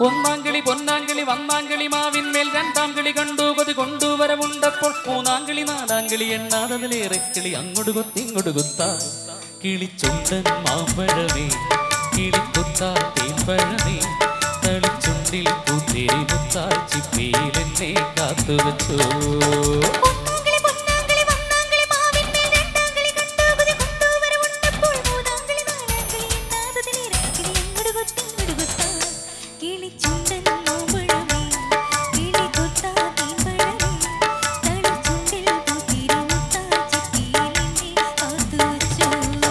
ഒന്നാം കിളി പൊന്നാം കിളി വന്നാം കിളി മാവിന്മേൽ രണ്ടാം കിളി കണ്ടു കൊതി കൊണ്ടുവരവുണ്ടപ്പോൾ മൂന്നാം കിളി നാലാം കിളി എണ്ണാതതിലേറെ കിളി അങ്ങോട്ട് കൊത്തി ഇങ്ങോട്ട് കുത്ത കിളിച്ചുണ്ടൻ മാമ്പഴമേ കിളിക്കുത്താ തേൻപഴമേ തളിച്ചുണ്ടിൽ പൂത്തിരി മുത്താൽ ചിപ്പിയിലെന്നെ കാത്തുവച്ചോ പൊന്നാങ്കളി പൊന്നാങ്കളി വന്നാങ്കളി മാവിന്മേൽ രണ്ടാങ്കളി കണ്ടു കൊതി കൊണ്ടുവരവുണ്ടപ്പോൾ മൂന്നാങ്കളി നാലാങ്കളി എണ്ണാതതിലേറെ കിളി അങ്ങോട്ട് കൊത്തി ഇങ്ങോട്ട് കുത്താ കിളിച്ചുണ്ടൻ മാമ്പഴമേ കിളികൊത്താ തേൻപഴമേ തളിച്ചുണ്ടിൽ പൂത്തിരി മുത്താൽ ചിപ്പിയിലെന്നെ കാത്തുവച്ചു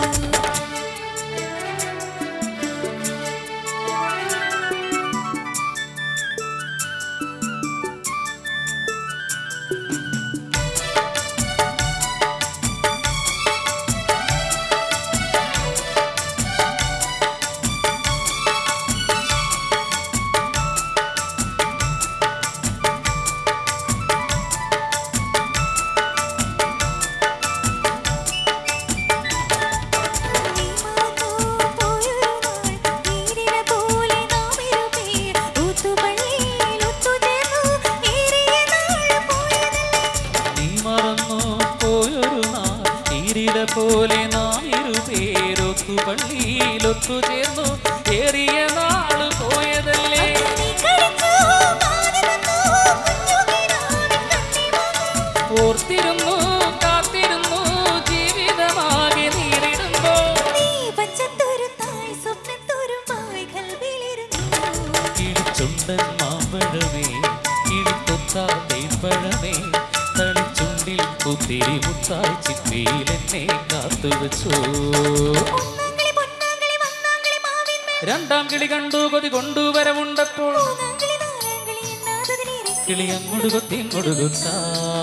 നീ മറന്നു പോയൊരു നാൾ നീരിന പോലെ നാം ഇരുപേർ ഊത്തുപള്ളിയിൽ ഒത്തുചേർന്നു ഏറിയ നാൾ പോയതല്ലേ നീ മറന്നു പോയൊരു നാൾ ഈരില പോലെ നാം ഇരുപേരൊത്തു പള്ളിയിലൊത്തു ചേർന്നു ഏറിയ നാള് പോയതല്ലേ നീ കളിച്ചു കാതി വന്നു കുഞ്ഞുകിടാവിൻ കണ്ണി ഓർത്തിരുന്നു കാത്തിരുന്നു ജീവിതമാകെ നേരിടുമ്പോ നീ പച്ചത്തുരുത്തായി സ്വപ്നത്തുരുമ്പായി കൽവിലിരുന്നു കിളിച്ചുണ്ടൻ മാമ്പഴമേ കിളിക്കൊത്താ തേൻപഴമേ തളിച്ചുണ്ടിൽ കുത്തിരി മുത്തായി ചിപ്പിയിലെന്നെ കാത്തുവച്ചോ ഒന്നാങ്കളി പൊന്നാങ്കളി വന്നാങ്കളി മാവിന്മേൽ രണ്ടാം കിളി കണ്ടു കൊതി കൊണ്ടുവരവുണ്ടപ്പോൾ മൂന്നാങ്കളി നാലാങ്കളി എണ്ണാതതിലേറെ കിളി അങ്ങോട്ട് കൊത്തി ഇങ്ങോട്ട് കുത്താ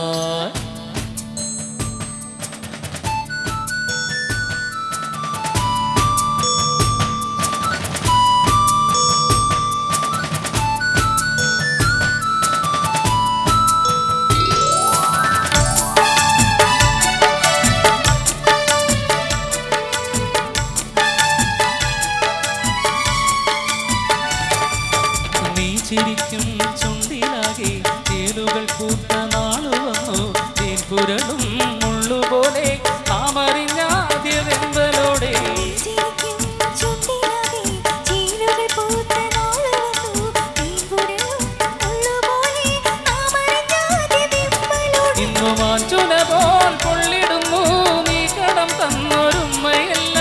നീ ചിരിക്കും ചുണ്ടിലാകെ തേലുകൾ പൂത്ത നാളു വന്നു തേൻപുരളും മുള്ളുപോലെ നാമറിഞ്ഞാദ്യ വെമ്പലോടെ ചിരിക്കും ചുണ്ടിലാകെ ചീലുകൾ പൂത്ത നാള് വന്നു തീൻപുരളും മുള്ളുപോലെ നാമറിഞ്ഞാതെ വെമ്പലോടെ ഇന്നു മാഞ്ചുന പോൽ കൊള്ളിടുന്നു നീ കടം തന്നൊരുമ്മയെല്ലാം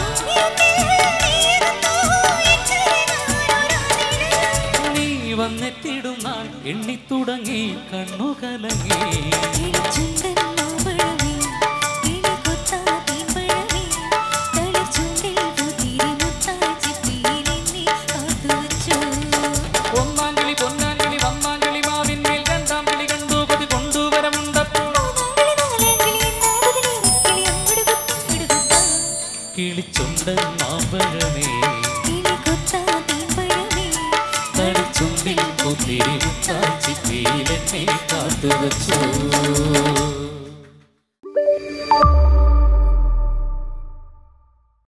നീ വന്നെത്തിടും നാൾ എണ്ണിത്തുടങ്ങി കണ്ണു കലങ്ങി ഒന്നാം കിളി പൊന്നാം കിളി വന്നാം കിളി മാവിന്മേൽ രണ്ടാം കിളി കണ്ടു കൊതി കൊണ്ടുവരമുണ്ടപ്പോൾ കിളിച്ചുണ്ടൻ മാമ്പഴമേ തടിച്ചുണ്ടിൽ കുത്തിരി മുത്താച്ചിപ്പിയിലെന്നെ കാത്തുവച്ചു